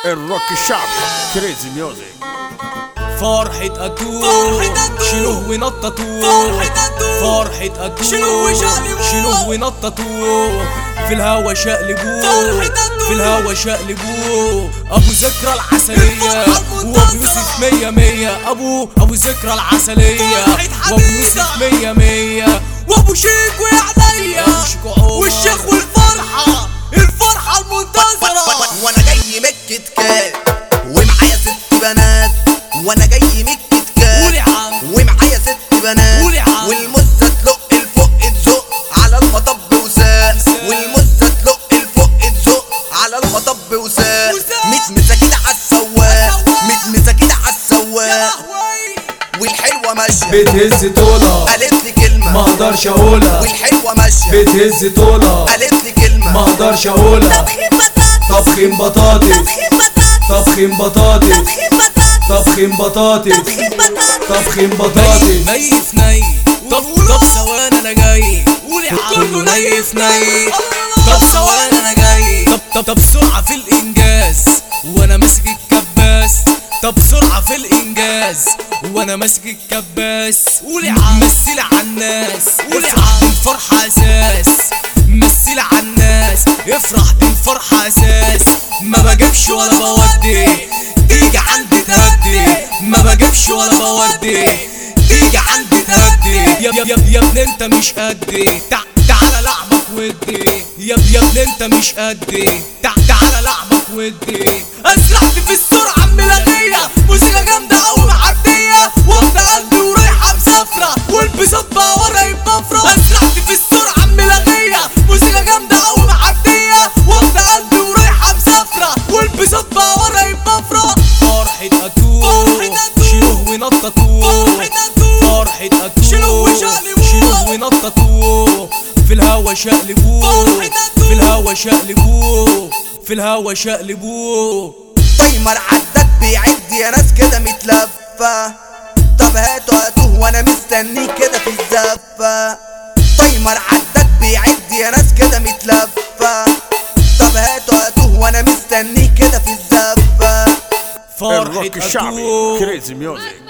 الروك الشعبي كريزي ميوزك فرحة أدو فرحة أدو. شيلوه ونططوه فرحة أدو. فرحة أدو شيلوه وشقلبوه. شيلوه ونططوه في الهوا شقلبوه فرحة أدو. في الهوا شقلبوه أبو ذكرى العسلية الفرحة وأبو المنتصرة. يوسف مية مية أبو أبو ذكرى العسلية فرحة وأبو حديثة. يوسف مية مية وابو شيك وعليا وأبو شيك وعمر. والشيخ والفرحة الفرحة المنتصرة وانا جاي مكة كات ومعايا ست بنات وانا جاي مكة قول يا كات عم. ومعايا ست بنات قول يا عم. والمزة تلق الفوق تزق على المطب وساق وساق. والمزة تلق الفوق تزق على المطب وساق وساق. متمسة كده عالسواق عالسواق. متمسة كده يا عالسواق لهوي والحلوة ماشية بتهز طولة قالت لي كلمة ما اقدرش اقولها والحلوة ماشية بتهز طولة قالت لي كلمة ما اقدرش اقولها تبخين بطاطس طبخين بطاطس تبخين بطاطس طبخين بطاطس تبخين بطاطس طبخين بطاطس تبخين بطاطس طبخين بطاطس ني في ني طب طب ثواني انا جاي قول يا عم. كله ني في ني طب ثواني انا جاي طب طب طب سرعة في الانجاز وانا ماسك الكباس طب سرعة في الانجاز وانا ماسك الكباس قول يا عم. مثل على الناس قول يا افرح عم. دي الفرحة اساس مثل على الناس افرح دي الفرحة اساس ما بجيبش ولا بودي تيجي عندي تهدي ما بجيبش ولا بودي تيجي عندي تهدي يا يا يا يا ابني انت مش قدي تع تعالى لعبك ودي يا يا ابني انت مش قدي تع تعالى لعبك ودي اسرعت في السرعة الملاغية موسيقى جامدة أوي معدية واخدة قلبي ورايحة مسافرة والبساط بقى وراي بفرة اسرعت في السرعة الملاغية موسيقى جامدة أوي معدية واخدة قلبي ورايحة مسافرة والبساط بقى وراي بفرة فرحة أتو فرحة أتو. شيلوه ونططوه فرحة أتو. فرحة أتو شيلوه وشقلبوه. شيلوه ونططوه في الهوا شقلبوه فرحة أتو. في الهوا شقلبوه في الهوا شقلبوه تايمر عداد بيعد يا ناس كده متلفة طب هاتوا هاتوه وانا مستنيه كده في الزفة تايمر عداد بيعد يا ناس كده متلفة طب هاتوا هاتوه وانا مستنيه كده في الزفة فرحة الروك الشعبي أتو كريزي ميوزك